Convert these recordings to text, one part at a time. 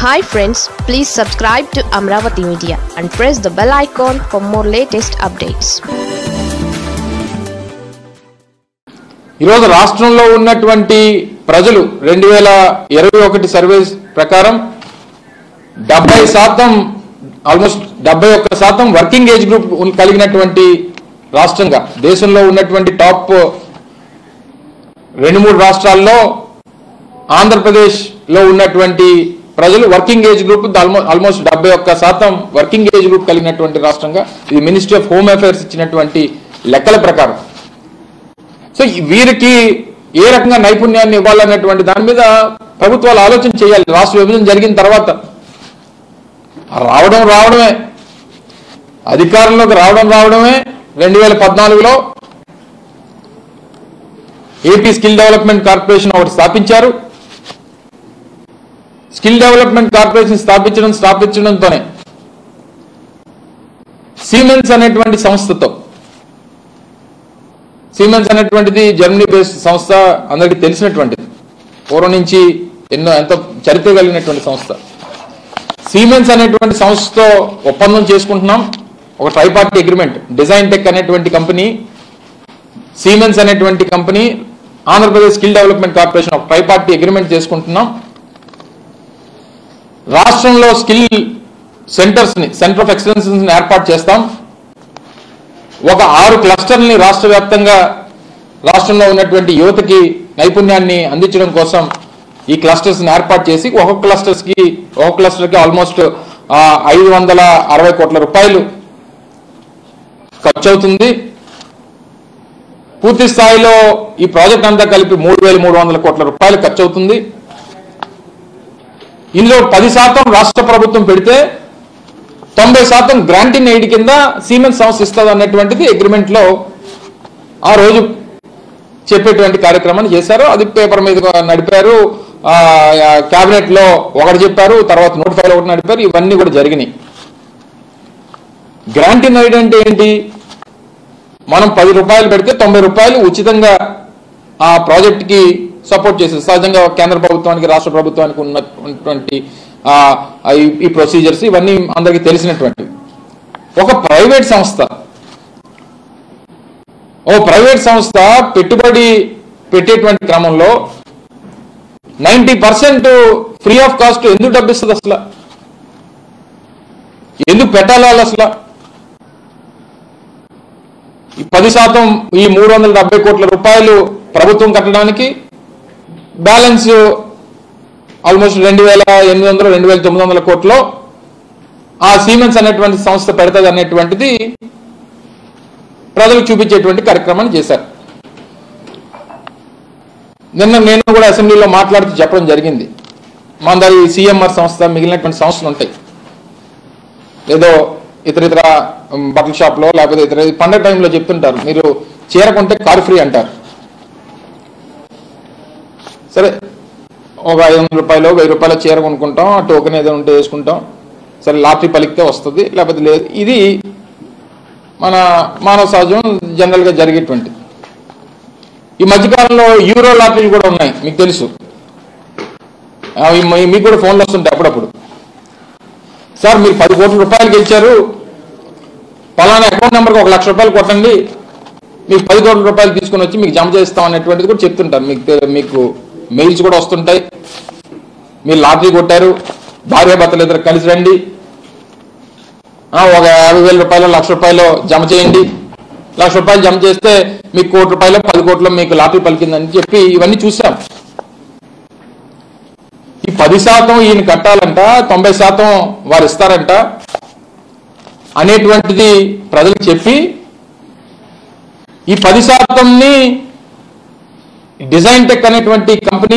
hi friends please subscribe to Amaravati media and press the bell icon for more latest updates ఈరోజు రాష్ట్రంలో ఉన్నటువంటి ప్రజలు రెండు వేల ఇరవై ఒకటి సర్వేస్ ప్రకారం డెబ్బై శాతం ఆల్మోస్ట్ డెబ్బై ఒక్క శాతం వర్కింగ్ ఏజ్ గ్రూప్ ఉన్- కలిగినటువంటి రాష్ట్రంగా దేశంలో ఉన్నటువంటి టాప్ రెండు మూడు రాష్ట్రాల్లో ఆంధ్రప్రదేశ్లో ఉన్నటువంటి ప్రజలు working age group almost- almost డెబ్బై ఒక్క శాతం వర్కింగ్ ఏజ్ గ్రూప్ కలిగినటువంటి రాష్ట్రంగా ఇది మినిస్ట్రీ ఆఫ్ హోమ్ అఫైర్స్ ఇచ్చినటువంటి లెక్కల ప్రకారం సో ఈ- వీరికి ఏ రకంగా నైపుణ్యాన్ని ఇవ్వాలనేటువంటి దాని మీద ప్రభుత్వాలు ఆలోచన చేయాలి రాష్ట్ర విభజన జరిగిన తర్వాత రావడం రావడమే అధికారంలోకి రావడం రావడమే రెండు వేల పద్నాలుగులో ఏపీ స్కిల్ డెవలప్మెంట్ కార్పొరేషన్ ఒకటి స్థాపించారు స్కిల్ డెవలప్మెంట్ కార్పొరేషన్ స్థాపించడం స్థాపించడంతోనే సీమెన్స్ అనేటువంటి సంస్థతో సీమెన్స్ అనేటువంటిది జర్మనీ బేస్డ్ సంస్థ అందరికీ తెలిసినటువంటిది పూర్వం నుంచి ఎన్నో ఎంతో చరిత్ర కలిగినటువంటి సంస్థ సీమెన్స్ అనేటువంటి సంస్థతో ఒప్పందం చేసుకుంటున్నాం ఒక ట్రైపార్టీ అగ్రిమెంట్ డిజైన్ టెక్ అనేటువంటి కంపెనీ సీమెన్స్ అనేటువంటి company Andhra Pradesh skill development corporation ఒక ట్రైపార్టీ అగ్రిమెంట్ చేసుకుంటున్నాం రాష్ట్రంలో స్కిల్ సెంటర్స్ ని సెంటర్ ఆఫ్ ఎక్సలెన్స్ ని ఏర్పాటు చేస్తాం ఒక ఆరు క్లస్టర్ని రాష్ట్ర వ్యాప్తంగా రాష్ట్రంలో ఉన్నటువంటి యువతకి నైపుణ్యాన్ని అందించడం కోసం ఈ క్లస్టర్స్ ఏర్పాటు చేసి ఒక్కొక్క క్లస్టర్స్ కి ఒక్కొక్క క్లస్టర్ కి ఆల్మోస్ట్ ఐదు వందల అరవై కోట్ల రూపాయలు ఖర్చు అవుతుంది పూర్తి స్థాయిలో ఈ ప్రాజెక్ట్ అంతా కలిపి మూడు వేల మూడు వందల కోట్ల రూపాయలు ఖర్చు అవుతుంది ఇందులో పది శాతం రాష్ట్ర ప్రభుత్వం పెడితే తొంభై శాతం గ్రాంటిన్ ఎయిడ్ కింద సీమెన్స్ సంస్థ ఇస్తుంది అన్నటువంటిది అగ్రిమెంట్ లో ఆ రోజు చెప్పేటువంటి కార్యక్రమాన్ని చేశారు అది పేపర్ మీద నడిపారు కేబినెట్ లో ఒకటి చెప్పారు తర్వాత నోట్ ఫైవ్ ఒకటి నడిపారు ఇవన్నీ కూడా జరిగినాయి గ్రాంటిన్ ఎయిడ్ అంటే ఏంటి మనం పది రూపాయలు పెడితే తొంభై రూపాయలు ఉచితంగా ఆ ప్రాజెక్ట్ కి సపోర్ట్ చేసేది సహజంగా కేంద్ర ప్రభుత్వానికి రాష్ట్ర ప్రభుత్వానికి ఉన్న- ఉన్నటువంటి ఆ, ఈ- ఈ ప్రొసీజర్స్ ఇవన్నీ అందరికీ తెలిసినటువంటివి ఒక ప్రైవేట్ సంస్థ ఓ ప్రైవేట్ సంస్థ పెట్టుబడి పెట్టేటువంటి క్రమంలో ninety percent free of cost ఎందుకు డబ్బిస్తుంది అసలు ఎందుకు పెట్టాలి వాళ్ళు అసలు ఈ పది శాతం ఈ మూడు వందల డెబ్బై కోట్ల రూపాయలు ప్రభుత్వం కట్టడానికి బ్యాలెన్స్ ఆల్మోస్ట్ రెండు వేల ఎనిమిది వందలు రెండు వేల తొమ్మిది వందల కోట్లో ఆ సీమెన్స్ అనేటువంటి సంస్థ పెడతది అనేటువంటిది ప్రజలకు చూపించేటువంటి కార్యక్రమాన్ని చేశారు నిన్న నేను కూడా అసెంబ్లీలో మాట్లాడుతూ చెప్పడం జరిగింది మన దగ్గర ఈ సిఎంఆర్ సంస్థ మిగిలినటువంటి సంస్థలు ఉంటాయి ఏదో ఇతర ఇతర ఉమ్, బట్టల షాప్లో లేకపోతే ఇతర పండగ టైంలో చెప్తుంటారు మీరు చీర కొంటే కారు ఫ్రీ అంటారు సరే ఒక ఐదు వందల రూపాయలు వెయ్యి రూపాయల చీర కొనుక్కుంటాం ఆ టోకెన్ ఏదో ఉంటే వేసుకుంటాం సరే లాటరీ పలికితే వస్తుంది లేకపోతే లేదు ఇది మన మానవ సహజం జనరల్గా జరిగేటువంటిది ఈ మధ్యకాలంలో యూరో లాటరీలు కూడా ఉన్నాయి మీకు తెలుసు అవి మీ- మీకు కూడా ఫోన్లు వస్తుంటాయి అప్పుడప్పుడు సార్ మీరు పది కోట్ల రూపాయలు గెలిచారు పలానా అకౌంట్ నెంబర్కి ఒక లక్ష రూపాయలు కొట్టండి మీకు పది కోట్ల రూపాయలు తీసుకొని వచ్చి మీకు జమ చేస్తాం అనేటువంటిది కూడా చెప్తుంటారు మీకు తె- మీకు మెయిల్స్ కూడా వస్తుంటాయి మీరు లాటరీ కొట్టారు భార్య భర్తలు ఇద్దరు కలిసి రండి ఆ, ఒక యాభై వేల రూపాయలు లక్ష రూపాయలు జమ చేయండి లక్ష రూపాయలు జమ చేస్తే మీకు కోటి రూపాయలు పది కోట్లు మీకు లాటరీ పలికిందని చెప్పి ఇవన్నీ చూసాం ఈ పది శాతం ఈయన కట్టాలంట తొంభై శాతం వారు ఇస్తారంట అనేటువంటిది ప్రజలకు చెప్పి ఈ పది శాతంని డిజైన్ టెక్ అనేటువంటి కంపెనీ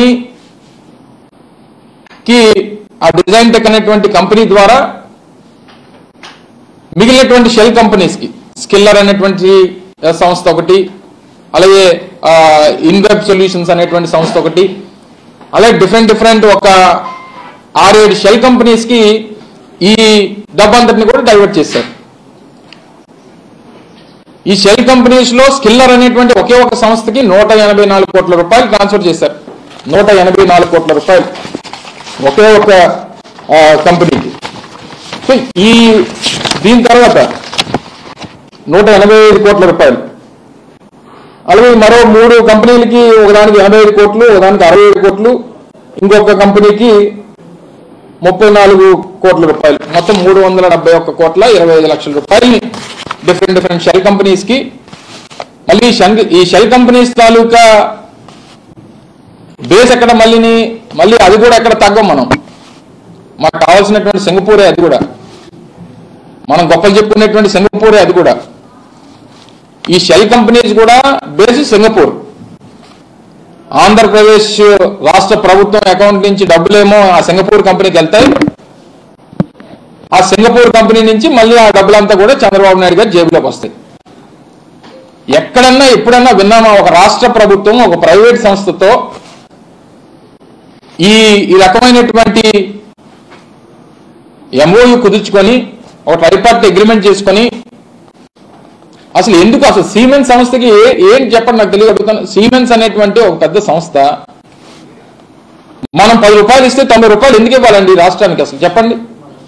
కి ఆ డిజైన్ టెక్ అనేటువంటి కంపెనీ ద్వారా మిగిలినటువంటి షెల్ కంపెనీస్ కి స్కిల్లర్ అనేటువంటి ఆ, సంస్థ ఒకటి అలాగే ఇన్వెబ్ సొల్యూషన్స్ అనేటువంటి సంస్థ ఒకటి అలాగే డిఫరెంట్ డిఫరెంట్ ఒక ఆరేడు షెల్ కంపెనీస్ కి ఈ డబ్బంతటిని కూడా డైవర్ట్ చేశారు ఈ షెల్ కంపెనీస్ లో స్కిల్లర్ అనేటువంటి ఒకే ఒక సంస్థకి నూట ఎనభై నాలుగు కోట్ల రూపాయలు ట్రాన్స్ఫర్ చేశారు నూట ఎనభై నాలుగు కోట్ల రూపాయలు ఒకే ఒక ఆ, కంపెనీకి సో ఈ దీని తర్వాత నూట ఎనభై ఐదు కోట్ల రూపాయలు అలాగే మరో మూడు కంపెనీలకి ఒకదానికి ఎనభై ఐదు కోట్లు ఒకదానికి అరవై ఐదు కోట్లు ఇంకొక కంపెనీకి ముప్పై నాలుగు కోట్ల రూపాయలు మొత్తం మూడు వందల డెబ్బై ఒక్క కోట్ల ఇరవై ఐదు లక్షల రూపాయలని డిఫరెంట్ డిఫరెంట్ షెల్ కంపెనీస్ కి మళ్ళీ ఈ షెల్- ఈ షెల్ కంపెనీస్ తాలూకా బేస్ ఎక్కడ మళ్ళీని మళ్ళీ అది కూడా ఎక్కడ తగ్గం మనం మాకు కావాల్సినటువంటి సింగపూరే అది కూడా మనం గొప్పలు చెప్పుకునేటువంటి సింగపూరే అది కూడా ఈ షెల్ కంపెనీస్ కూడా బేస్ సింగపూర్ ఆంధ్రప్రదేశ్ రాష్ట్ర ప్రభుత్వం అకౌంట్ నుంచి డబ్బులేమో ఆ సింగపూర్ కంపెనీకి వెళ్తాయి ఆ సింగపూర్ కంపెనీ నుంచి మళ్ళీ ఆ డబ్బులంతా కూడా చంద్రబాబు నాయుడు గారి జేబులోకి వస్తాయి ఎక్కడన్నా ఎప్పుడన్నా విన్నామా ఒక రాష్ట్ర ప్రభుత్వం ఒక ప్రైవేట్ సంస్థతో ఈ ఈ రకమైనటువంటి ఎంఓయు కుదుర్చుకొని ఒక ట్రైపార్టీ అగ్రిమెంట్ చేసుకొని అసలు ఎందుకు అసలు సీమెన్స్ సంస్థకి ఏ ఏంటి చెప్పండి నాకు తెలియదు అడుగుతాను సీమెన్స్ అనేటువంటి ఒక పెద్ద సంస్థ మనం పది రూపాయలు ఇస్తే తొంభై రూపాయలు ఎందుకు ఇవ్వాలండి ఈ రాష్ట్రానికి అసలు చెప్పండి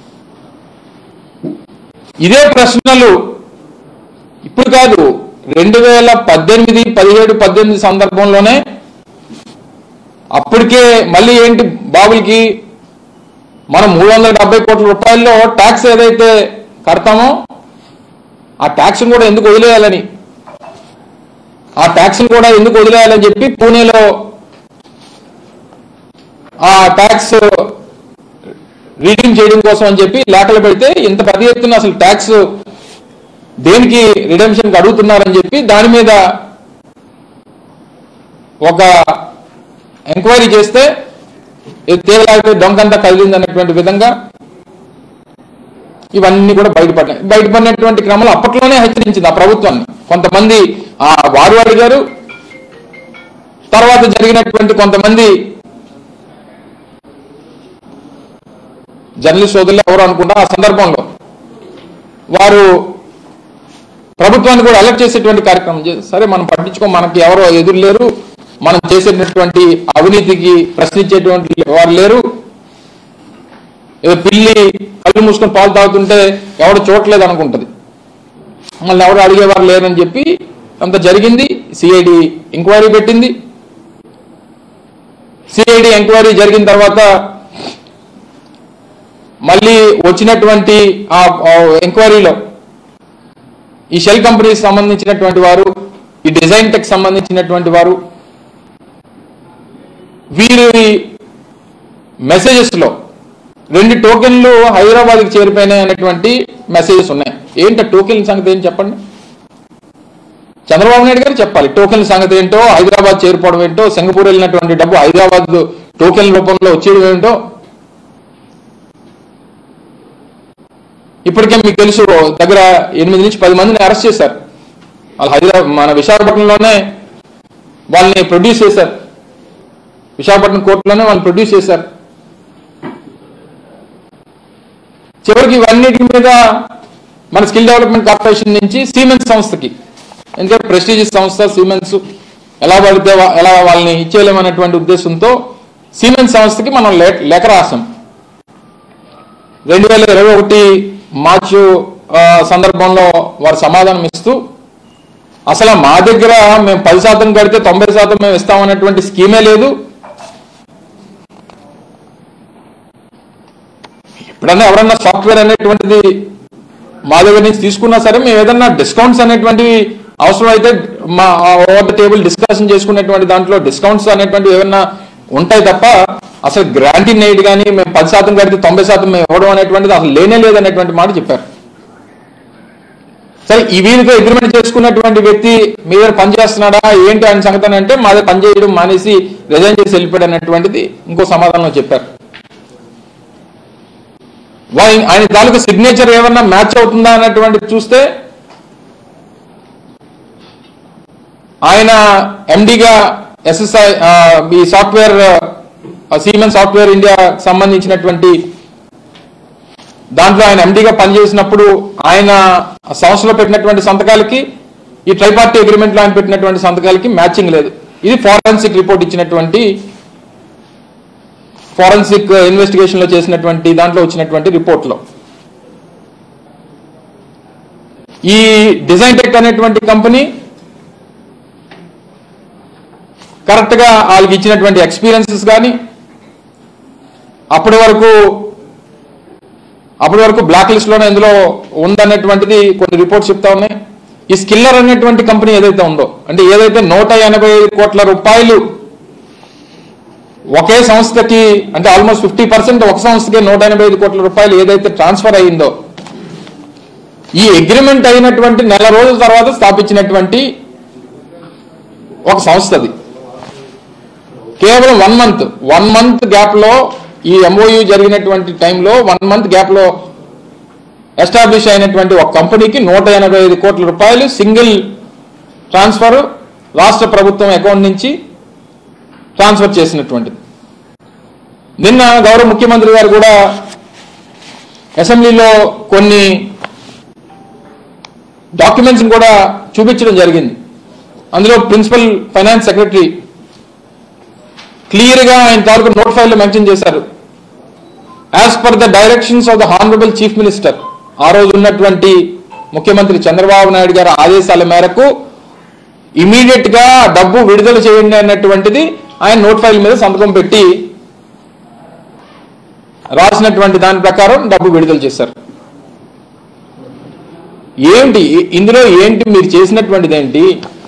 ఇదే ప్రశ్నలు ఇప్పుడు కాదు రెండు వేల పద్దెనిమిది పదిహేడు పద్దెనిమిది సందర్భంలోనే అప్పటికే మళ్ళీ ఏంటి బాబులకి మనం మూడు వందల డెబ్బై కోట్ల రూపాయల్లో ట్యాక్స్ ఏదైతే కడతామో ఆ ట్యాక్స్ కూడా ఎందుకు వదిలేయాలని ఆ ట్యాక్స్ కూడా ఎందుకు వదిలేయాలని చెప్పి పూణేలో ఆ ట్యాక్స్ రీడింగ్ చేయడం కోసం అని చెప్పి లేఖలు పెడితే ఇంత పెద్ద ఎత్తున అసలు ట్యాక్స్ దేనికి రిడెంప్షన్ అడుగుతున్నారని చెప్పి దాని మీద ఒక ఎంక్వైరీ చేస్తే ఇది తీగలాగితే దొంగంతా కదిలింది అనేటువంటి విధంగా ఇవన్నీ కూడా బయటపడినాయి బయటపడినటువంటి క్రమంలో అప్పట్లోనే హెచ్చరించింది ఆ ప్రభుత్వాన్ని కొంతమంది ఆ వారు అడిగారు తర్వాత జరిగినటువంటి కొంతమంది జర్నలిస్ట్ సోదరులు ఎవరు అనుకుంటా ఆ సందర్భంలో వారు ప్రభుత్వాన్ని కూడా అలర్ట్ చేసేటువంటి కార్యక్రమం చేసి సరే మనం పట్టించుకో మనకి ఎవరో ఎదురు లేరు మనం చేసేటటువంటి అవినీతికి ప్రశ్నించేటువంటి వారు లేరు ఏదో పిల్లి కళ్ళు మూసుకొని పాలు తాగుతుంటే ఎవడు చూడట్లేదు అనుకుంటది మళ్ళీ ఎవరు అడిగేవారు లేరని చెప్పి అంత జరిగింది సిఐడి ఎంక్వైరీ పెట్టింది సిఐడి ఎంక్వైరీ జరిగిన తర్వాత మళ్ళీ వచ్చినటువంటి ఆ ఎంక్వైరీలో ఈ షెల్ కంపెనీకి సంబంధించినటువంటి వారు ఈ డిజైన్ టెక్ సంబంధించినటువంటి వారు వీరి మెసేజెస్ లో రెండు టోకెన్లు హైదరాబాద్కి చేరిపోయినాయి అనేటువంటి మెసేజెస్ ఉన్నాయి ఏంటి టోకెన్ సంగతి ఏం చెప్పండి చంద్రబాబు నాయుడు గారు చెప్పాలి టోకెన్ సంగతి ఏంటో హైదరాబాద్ చేరిపోవడం ఏంటో సింగపూర్ వెళ్ళినటువంటి డబ్బు హైదరాబాద్ టోకెన్ రూపంలో వచ్చేయడం ఏంటో ఇప్పటికే మీకు తెలుసు దగ్గర ఎనిమిది నుంచి పది మందిని అరెస్ట్ చేశారు వాళ్ళు హైదరాబాద్ మన విశాఖపట్నంలోనే వాళ్ళని ప్రొడ్యూస్ చేశారు విశాఖపట్నం కోర్టులోనే వాళ్ళు ప్రొడ్యూస్ చేశారు చివరికి ఇవన్నిటి మీద మన స్కిల్ డెవలప్మెంట్ కార్పొరేషన్ నుంచి సీమెన్స్ సంస్థకి ఎందుకంటే ప్రెస్టీజియస్ సంస్థ సీమెన్స్ ఎలా పడితే వా- ఎలా వాళ్ళని ఇచ్చేయలేమనేటువంటి ఉద్దేశంతో సీమెన్స్ సంస్థకి మనం లే- లేఖ రాసాం రెండు వేల ఇరవై ఒకటి మార్చు ఆ, సందర్భంలో వారు సమాధానం ఇస్తూ అసలు మా దగ్గర మేము పది శాతం కడితే తొంభై శాతం మేము ఇస్తామన్నటువంటి స్కీమే లేదు ఎప్పుడన్నా ఎవరన్నా సాఫ్ట్వేర్ అనేటువంటిది మా దగ్గర నుంచి తీసుకున్నా సరే మేము ఏదన్నా డిస్కౌంట్స్ అనేటువంటివి అవసరం అయితే మా ఓవర్ ద టేబుల్ డిస్కషన్ చేసుకునేటువంటి దాంట్లో డిస్కౌంట్స్ అనేటువంటివి ఏమన్నా ఉంటాయి తప్ప అసలు గ్రాంటీ నేడ్ కానీ మేము పది శాతం కడితే తొంభై శాతం మేము ఇవ్వడం అనేటువంటిది అసలు లేనే లేదనేటువంటి మాట చెప్పారు సరే ఈ వీరితో అగ్రిమెంట్ చేసుకున్నటువంటి వ్యక్తి మీ దగ్గర పనిచేస్తున్నాడా ఏంటి ఆయన సంగతి అని అంటే మా దగ్గర పనిచేయడం మానేసి రిజైన్ చేసి వెళ్ళిపోయాడు అనేటువంటిది ఇంకో సమాధానంలో చెప్పారు వా- ఆయన తాలూకు సిగ్నేచర్ ఏమన్నా మ్యాచ్ అవుతుందా అన్నటువంటిది చూస్తే ఆయన ఎండిగా ఎస్ఎస్ఐ ఈ సాఫ్ట్వేర్ సీమెన్ సాఫ్ట్వేర్ ఇండియా సంబంధించినటువంటి దాంట్లో ఆయన ఎండిగా పనిచేసినప్పుడు ఆయన సంస్థలో పెట్టినటువంటి సంతకాలకి ఈ ట్రైపార్టీ అగ్రిమెంట్ లో ఆయన పెట్టినటువంటి సంతకాలకి మ్యాచింగ్ లేదు ఇది ఫారెన్సిక్ రిపోర్ట్ ఇచ్చినటువంటి ఫారెన్సిక్ ఇన్వెస్టిగేషన్ లో చేసినటువంటి దాంట్లో వచ్చినటువంటి రిపోర్ట్లో ఈ డిజైన్ టెక్ అనేటువంటి కంపెనీ కరెక్ట్ గా వాళ్ళకి ఇచ్చినటువంటి ఎక్స్పీరియన్సెస్ కానీ అప్పటి వరకు అప్పటి వరకు బ్లాక్ లిస్ట్ లోనే ఇందులో ఉందన్నటువంటిది కొన్ని రిపోర్ట్స్ చెప్తా ఉన్నాయి ఈ స్కిల్లర్ అనేటువంటి కంపెనీ ఏదైతే ఉందో అంటే ఏదైతే నూట ఎనభై కోట్ల రూపాయలు ఒకే సంస్థకి అంటే ఆల్మోస్ట్ ఫిఫ్టీ పర్సెంట్ ఒక సంస్థకి నూట ఎనభై ఐదు కోట్ల రూపాయలు ఏదైతే ట్రాన్స్ఫర్ అయ్యిందో ఈ అగ్రిమెంట్ అయినటువంటి నెల రోజుల తర్వాత స్థాపించినటువంటి ఒక సంస్థ అది కేవలం one month one month gap లో ఈ ఎంఓయూ జరిగినటువంటి టైంలో వన్ మంత్ గ్యాప్ లో ఎస్టాబ్లిష్ అయినటువంటి ఒక కంపెనీకి నూట ఎనభై ఐదు కోట్ల రూపాయలు సింగిల్ ట్రాన్స్ఫర్ రాష్ట్ర ప్రభుత్వం అకౌంట్ నుంచి ట్రాన్స్ఫర్ చేసినటువంటిది నిన్న గౌరవ ముఖ్యమంత్రి గారు కూడా అసెంబ్లీలో కొన్ని డాక్యుమెంట్స్ కూడా చూపించడం జరిగింది అందులో ప్రిన్సిపల్ ఫైనాన్స్ సెక్రటరీ క్లియర్ గా ఆయన తాలూకు నోట్ ఫైల్ లో మెన్షన్ చేశారు as per the directions of the honourable chief minister ఆ రోజు ఉన్నటువంటి ముఖ్యమంత్రి చంద్రబాబు నాయుడు గారి ఆదేశాల మేరకు ఇమీడియట్ గా డబ్బు విడుదల చేయండి అన్నటువంటిది ఆయన నోట్ ఫైల్ మీద సంతకం పెట్టి రాసినటువంటి దాని ప్రకారం డబ్బు విడుదల చేశారు ఏంటి ఇందులో ఏంటి మీరు చేసినటువంటిది ఏంటి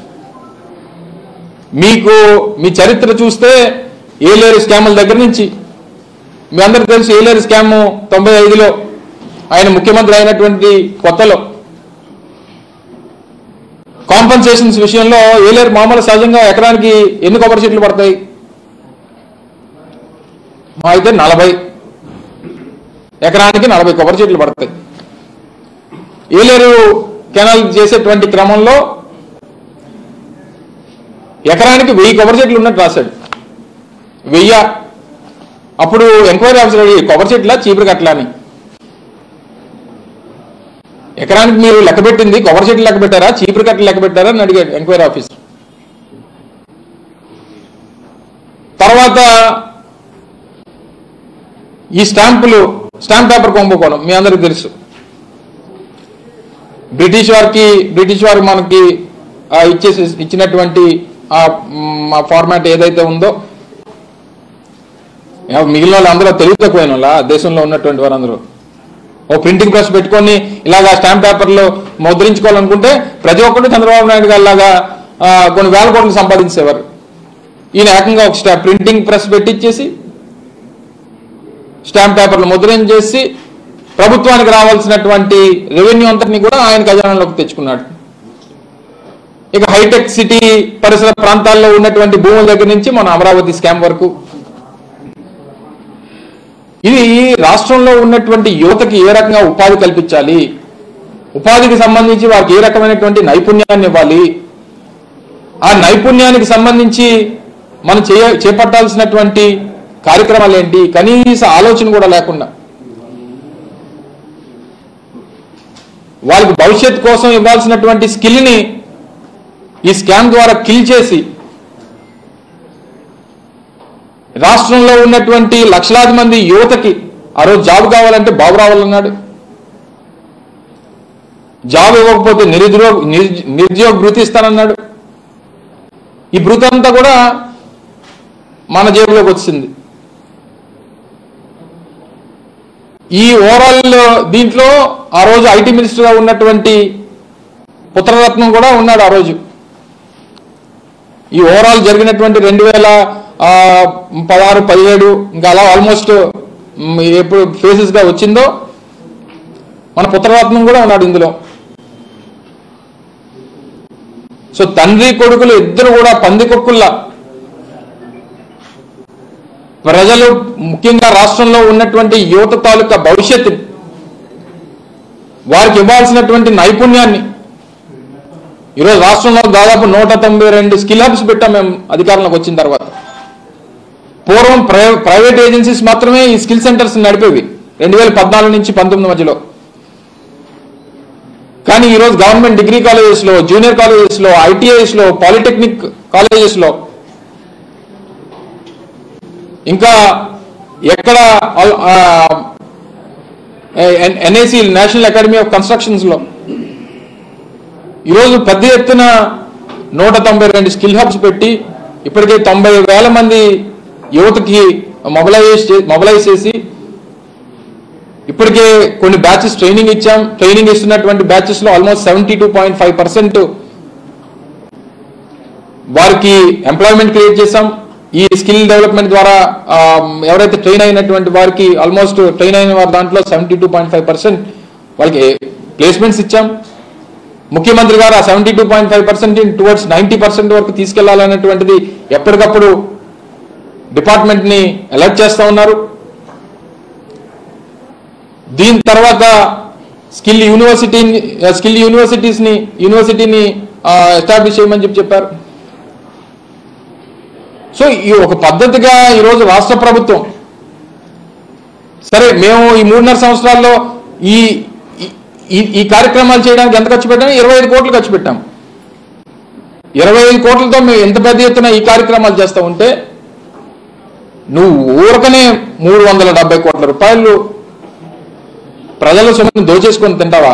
మీకు మీ చరిత్ర చూస్తే ఏలేరు స్కాముల దగ్గర నుంచి మీ అందరికి తెలుసు ఏలేరు స్కామ్ తొంభై ఐదులో ఆయన ముఖ్యమంత్రి అయినటువంటి కొత్తలో కాంపన్సేషన్స్ విషయంలో ఏలేరు మామూలు సహజంగా ఎకరానికి ఎన్ని కొబ్బరి చెట్లు పడతాయి మా అయితే నలభై ఎకరానికి నలభై కొబ్బరి చెట్లు పడతాయి ఏలేరు కెనాల్ చేసేటువంటి క్రమంలో ఎకరానికి వెయ్యి కొబ్బరి చెట్లు ఉన్నట్టు రాశాడు వెయ్య అప్పుడు ఎంక్వైరీ ఆఫీసర్ అడిగి కొబ్బరి చెట్ల చీపురు కట్లా అని ఎకరానికి మీరు లెక్క పెట్టింది కొబ్బరి చెట్లు లెక్క పెట్టారా చీపురు కట్టలు లెక్క పెట్టారా అని అడిగాడు ఎంక్వైరీ ఆఫీసర్ తర్వాత ఈ స్టాంపులు స్టాంప్ పేపర్ కుంభకోణం మీ అందరికీ తెలుసు బ్రిటిష్ వారికి బ్రిటిష్ వారు మనకి ఆ, ఇచ్చేసి ఇచ్చినటువంటి ఆ ఫార్మాట్ ఏదైతే ఉందో ఎవ- మిగిలిన వాళ్ళు అందరూ తెలివి తక్కువైన వాళ్ళ దేశంలో ఉన్నటువంటి వారందరూ ఓ ప్రింటింగ్ ప్రెస్ పెట్టుకొని ఇలాగా స్టాంప్ పేపర్లో ముద్రించుకోవాలనుకుంటే ప్రతి ఒక్కరు చంద్రబాబు నాయుడు గారు లాగా ఆ, కొన్ని వేల కోట్లు సంపాదించేవారు ఈయన ఏకంగా ఒక స్టా ప్రింటింగ్ ప్రెస్ పెట్టించేసి స్టాంప్ పేపర్లు ముద్రణ చేసి ప్రభుత్వానికి రావాల్సినటువంటి రెవెన్యూ అంతటిని కూడా ఆయన ఖజానాలోకి తెచ్చుకున్నాడు ఇక హైటెక్ సిటీ పరిసర ప్రాంతాల్లో ఉన్నటువంటి భూముల దగ్గర నుంచి మన అమరావతి స్కామ్ వరకు ఇది రాష్ట్రంలో ఉన్నటువంటి యువతకి ఏ రకంగా ఉపాధి కల్పించాలి ఉపాధికి సంబంధించి వారికి ఏ రకమైనటువంటి నైపుణ్యాన్ని ఇవ్వాలి ఆ నైపుణ్యానికి సంబంధించి మనం చేయ చేపట్టాల్సినటువంటి కార్యక్రమాలు ఏంటి కనీస ఆలోచన కూడా లేకుండా వాళ్ళకి భవిష్యత్ కోసం ఇవ్వాల్సినటువంటి స్కిల్ని ఈ స్కామ్ ద్వారా కిల్ చేసి రాష్ట్రంలో ఉన్నటువంటి లక్షలాది మంది యువతకి ఆ రోజు జాబ్ కావాలంటే బాబు రావాలన్నాడు జాబ్ ఇవ్వకపోతే నిరుద్యోగ నిర్- నిరుద్యోగ భృతి ఇస్తానన్నాడు ఈ భృతి అంతా కూడా మన జేబులోకి వచ్చింది ఈ ఓవరాల్ దీంట్లో ఆ రోజు ఐటీ మినిస్టర్గా ఉన్నటువంటి పుత్రరత్నం కూడా ఉన్నాడు ఆ రోజు ఈ ఓవరాల్ జరిగినటువంటి రెండు వేల ఆ, పదహారు పదిహేడు ఇంకా అలా ఆల్మోస్ట్ మ్, ఎప్పుడు ఫేసెస్ గా వచ్చిందో మన పుత్రరత్నం కూడా ఉన్నాడు ఇందులో సో తండ్రి కొడుకులు ఇద్దరు కూడా పందికొక్కుల్లా ప్రజలు ముఖ్యంగా రాష్ట్రంలో ఉన్నటువంటి యువత తాలూకా భవిష్యత్తుని వారికి ఇవ్వాల్సినటువంటి నైపుణ్యాన్ని ఈరోజు రాష్ట్రంలో దాదాపు నూట తొంభై రెండు స్కిల్ హబ్స్ పెట్టాం మేము అధికారంలోకి వచ్చిన తర్వాత పూర్వం ప్రై- ప్రైవేట్ ఏజెన్సీస్ మాత్రమే ఈ స్కిల్ సెంటర్స్ నడిపేవి రెండు వేల పద్నాలుగు నుంచి పంతొమ్మిది మధ్యలో కానీ ఈరోజు గవర్నమెంట్ డిగ్రీ కాలేజెస్ లో జూనియర్ కాలేజెస్ లో ఐటీఐస్ లో పాలిటెక్నిక్ కాలేజెస్ లో ఇంకా ఎక్కడ NIC national academy of constructions లో ఈరోజు పెద్ద ఎత్తున నూట తొంభై రెండు స్కిల్ హబ్స్ పెట్టి ఇప్పటికే తొంభై వేల మంది యువతకి మొబలైజ్ మొబలైజ్ చేసి ఇప్పటికే కొన్ని బ్యాచెస్ ట్రైనింగ్ ఇచ్చాం ట్రైనింగ్ ఇస్తున్నటువంటి బ్యాచెస్ లో almost seventy two point five percent వారికి ఎంప్లాయ్మెంట్ క్రియేట్ చేశాం ఈ స్కిల్ డెవలప్మెంట్ ద్వారా ఆ, ఎవరైతే ట్రైన్ అయినటువంటి వారికి ఆల్మోస్ట్ ట్రైన్ అయిన వారి దాంట్లో seventy two point five percent వాళ్ళకి ప్లేస్మెంట్స్ ఇచ్చాం ముఖ్యమంత్రి గారు ఆ seventy two point five percent towards ninety percent వరకు తీసుకెళ్లాలనేటువంటిది ఎప్పటికప్పుడు డిపార్ట్మెంట్ ని అలర్ట్ చేస్తా ఉన్నారు దీని తర్వాత స్కిల్ యూనివర్సిటీ స్కిల్ యూనివర్సిటీస్ ని యూనివర్సిటీని ఎస్టాబ్లిష్ చేయమని చెప్పి చెప్పారు సో ఈ ఒక పద్ధతిగా ఈరోజు రాష్ట్ర ప్రభుత్వం సరే మేము ఈ మూడున్నర సంవత్సరాల్లో ఈ ఈ- ఈ ఈ కార్యక్రమాలు చేయడానికి ఎంత ఖర్చు పెట్టాము ఇరవై ఐదు కోట్లు ఖర్చు పెట్టాం ఇరవై ఐదు కోట్లతో మేము ఎంత పెద్ద ఎత్తున ఈ కార్యక్రమాలు చేస్తా ఉంటే నువ్వు ఊరకనే మూడు వందల డెబ్బై కోట్ల రూపాయలు ప్రజల సొమ్మును దోచేసుకొని తింటావా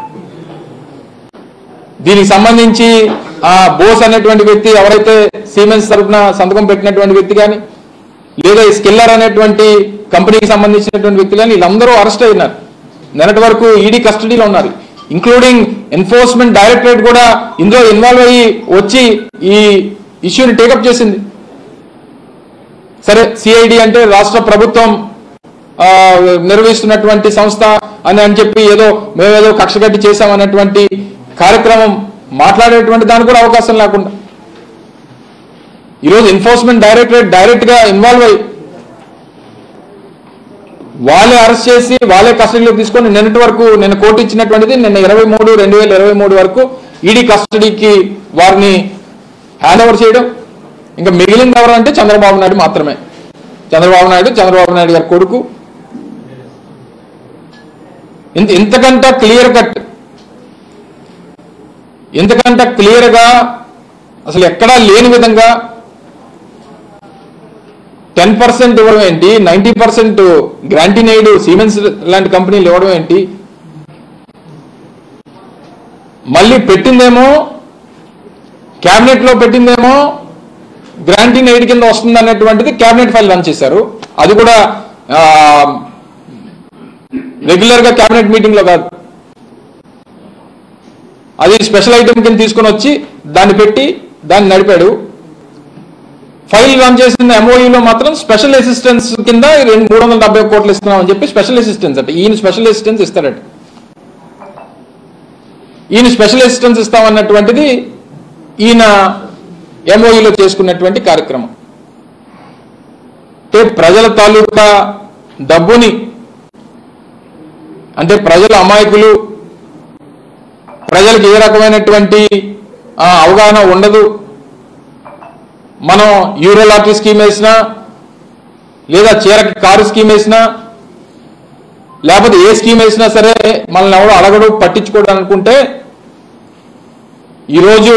దీనికి సంబంధించి ఆ బోస్ అనేటువంటి వ్యక్తి ఎవరైతే సీమెన్స్ తరఫున సంతకం పెట్టినటువంటి వ్యక్తి కానీ లేదా ఈ స్కిల్లర్ అనేటువంటి కంపెనీకి సంబంధించినటువంటి వ్యక్తి కానీ వీళ్ళందరూ అరెస్ట్ అయినారు నిన్నటి వరకు ఈడీ కస్టడీలో ఉన్నారు ఇంక్లూడింగ్ ఎన్ఫోర్స్మెంట్ డైరెక్టరేట్ కూడా ఇందులో ఇన్వాల్వ్ అయ్యి వచ్చి ఈ ఇష్యూని టేకప్ చేసింది సరే సిఐడి అంటే రాష్ట్ర ప్రభుత్వం ఆ, నిర్వహిస్తున్నటువంటి సంస్థ అని అని చెప్పి ఏదో మేమేదో కక్షగట్టి చేశామన్నటువంటి కార్యక్రమం మాట్లాడేటువంటి దానికి కూడా అవకాశం లేకుండా ఈరోజు ఎన్ఫోర్స్మెంట్ డైరెక్టరేట్ డైరెక్ట్ గా ఇన్వాల్వ్ అయ్యి వాళ్ళే అరెస్ట్ చేసి వాళ్ళే కస్టడీలో తీసుకొని నిన్నటి వరకు నిన్న కోర్టు ఇచ్చినటువంటిది నిన్న ఇరవై మూడు రెండు వేల ఇరవై మూడు వరకు ఈడీ కస్టడీకి వారిని హ్యాండ్ ఓవర్ చేయడం ఇంకా మిగిలింది ఎవరు అంటే చంద్రబాబు నాయుడు మాత్రమే చంద్రబాబు నాయుడు చంద్రబాబు నాయుడు గారి కొడుకు ఇంత ఇంతకంట క్లియర్ కట్ ఇంతకంట క్లియర్ గా అసలు ఎక్కడా లేని విధంగా టెన్ పర్సెంట్ ఇవ్వడం ఏంటి నైన్టీ పర్సెంట్ గ్రాంటినైడ్ సీమెన్స్ లాంటి కంపెనీలు ఇవ్వడం ఏంటి మళ్ళీ పెట్టిందేమో క్యాబినెట్ లో పెట్టిందేమో గ్రాంటింగ్ ఎయిడ్ కింద వస్తుంది అన్నటువంటిది క్యాబినెట్ ఫైల్ రన్ చేశారు అది కూడా రెగ్యులర్ గా క్యాబినెట్ మీటింగ్ లో కాదు అది స్పెషల్ ఐటమ్ కింద తీసుకొని వచ్చి దాన్ని పెట్టి దాన్ని నడిపాడు ఫైల్ రన్ చేసిన ఎంఓయూలో మాత్రం స్పెషల్ అసిస్టెన్స్ కింద రెండు మూడు వందల డెబ్బై కోట్లు ఇస్తున్నాం అని చెప్పి స్పెషల్ అసిస్టెన్స్ అంటే ఈయన స్పెషల్ అసిస్టెన్స్ ఇస్తాడట ఈయన స్పెషల్ అసిస్టెన్స్ ఇస్తామన్నటువంటిది ఈయన ఎంఓయూలో చేసుకున్నటువంటి కార్యక్రమం అంటే ప్రజల తాలూకా డబ్బుని అంటే ప్రజల అమాయకులు ప్రజలకు ఏ రకమైనటువంటి ఆ, అవగాహన ఉండదు మనం యూరో లాటరీ స్కీమ్ వేసినా లేదా చీరకి కారు స్కీమ్ వేసినా లేకపోతే ఏ స్కీమ్ వేసినా సరే మనల్ని ఎవడు అడగడు పట్టించుకోడు అనుకుంటే ఈరోజు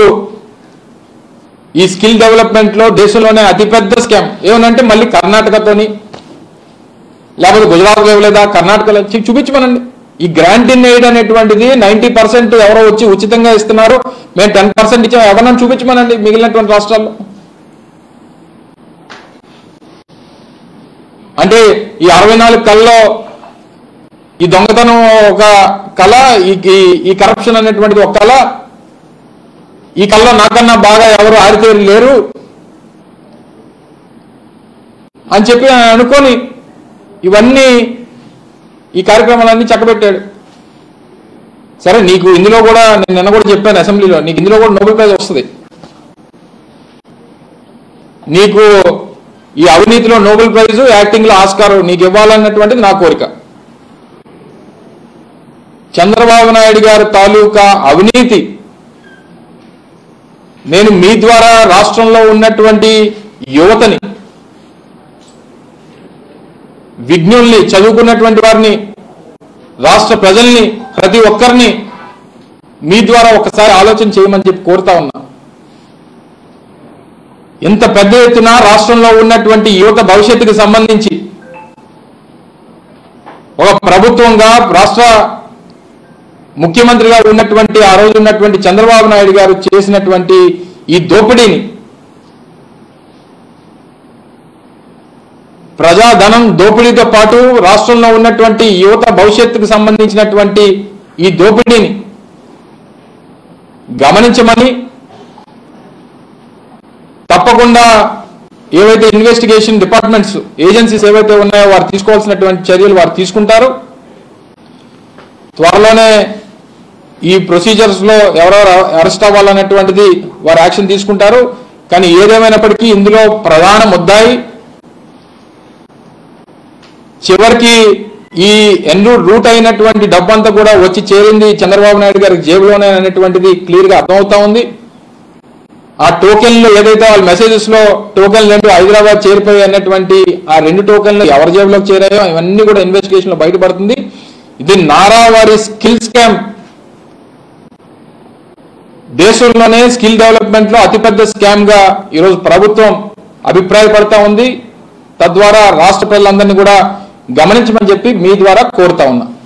ఈ స్కిల్ డెవలప్మెంట్ లో దేశంలోనే అతిపెద్ద స్కామ్ ఏమనంటే మళ్ళీ కర్ణాటకతోని లేకపోతే గుజరాత్ ఇవ్వలేదా కర్ణాటకలో చూ- చూపించమనండి ఈ గ్రాంట్ ఇన్ ఎయిడ్ అనేటువంటిది నైన్టీ పర్సెంట్ ఎవరో వచ్చి ఉచితంగా ఇస్తున్నారు మేము టెన్ పర్సెంట్ ఇచ్చాం ఎవరన్నా చూపించమనండి మిగిలినటువంటి రాష్ట్రాల్లో అంటే ఈ అరవై నాలుగు కళ్ళలో ఈ దొంగతనం ఒక కళ ఈ ఈ- ఈ కరప్షన్ అనేటువంటిది ఒక కళ ఈ కళలో నాకన్నా బాగా ఎవరు ఆరితేరి లేరు అని చెప్పి ఆయన అనుకొని ఇవన్నీ ఈ కార్యక్రమాలన్నీ చక్కబెట్టాడు సరే నీకు ఇందులో కూడా నేను నిన్న కూడా చెప్పాను అసెంబ్లీలో నీకు ఇందులో కూడా నోబెల్ ప్రైజ్ వస్తుంది నీకు ఈ అవినీతిలో నోబెల్ ప్రైజ్ యాక్టింగ్ లో ఆస్కార్ నీకు ఇవ్వాలన్నటువంటిది నా కోరిక చంద్రబాబు నాయుడు గారి తాలూకా అవినీతి నేను మీ ద్వారా రాష్ట్రంలో ఉన్నటువంటి యువతని విజ్ఞుల్ని చదువుకున్నటువంటి వారిని రాష్ట్ర ప్రజల్ని ప్రతి ఒక్కరిని మీ ద్వారా ఒకసారి ఆలోచన చేయమని చెప్పి కోరుతా ఉన్నా ఇంత పెద్ద ఎత్తున రాష్ట్రంలో ఉన్నటువంటి యువత భవిష్యత్తుకు సంబంధించి ఒక ప్రభుత్వంగా రాష్ట్ర ముఖ్యమంత్రిగా ఉన్నటువంటి ఆ రోజు ఉన్నటువంటి చంద్రబాబు నాయుడు గారు చేసినటువంటి ఈ దోపిడీని ప్రజాధనం దోపిడీతో పాటు రాష్ట్రంలో ఉన్నటువంటి యువత భవిష్యత్తుకు సంబంధించినటువంటి ఈ దోపిడీని గమనించమని తప్పకుండా ఏవైతే ఇన్వెస్టిగేషన్ డిపార్ట్మెంట్స్ ఏజెన్సీస్ ఏవైతే ఉన్నాయో వారు తీసుకోవాల్సినటువంటి చర్యలు వారు తీసుకుంటారు త్వరలోనే ఈ ప్రొసీజర్స్ లో ఎవరెవరు అరెస్ట్ అవ్వాలన్నటువంటిది వారు యాక్షన్ తీసుకుంటారు కానీ ఏదేమైనప్పటికీ ఇందులో ప్రధాన ముద్దాయి చివరికి ఈ ఎన్రూ రూట్ అయినటువంటి డబ్బంతా కూడా వచ్చి చేరింది చంద్రబాబు నాయుడు గారి జేబులోనే అనేటువంటిది క్లియర్ గా అర్థమవుతా ఉంది ఆ టోకెన్లు ఏదైతే వాళ్ళ మెసేజెస్ లో టోకెన్ రెండు హైదరాబాద్ చేరిపోయి అన్నటువంటి ఆ రెండు టోకెన్లు ఎవరి జేబులోకి చేరాయో ఇవన్నీ కూడా ఇన్వెస్టిగేషన్ లో బయటపడుతుంది ఇది నారావారి స్కిల్ స్కామ్ దేశంలోనే స్కిల్ డెవలప్మెంట్ లో అతిపెద్ద స్కామ్ గా ఈరోజు ప్రభుత్వం అభిప్రాయపడతా ఉంది తద్వారా రాష్ట్ర ప్రజలందరినీ కూడా గమనించమని చెప్పి మీ ద్వారా కోరుతా ఉన్నా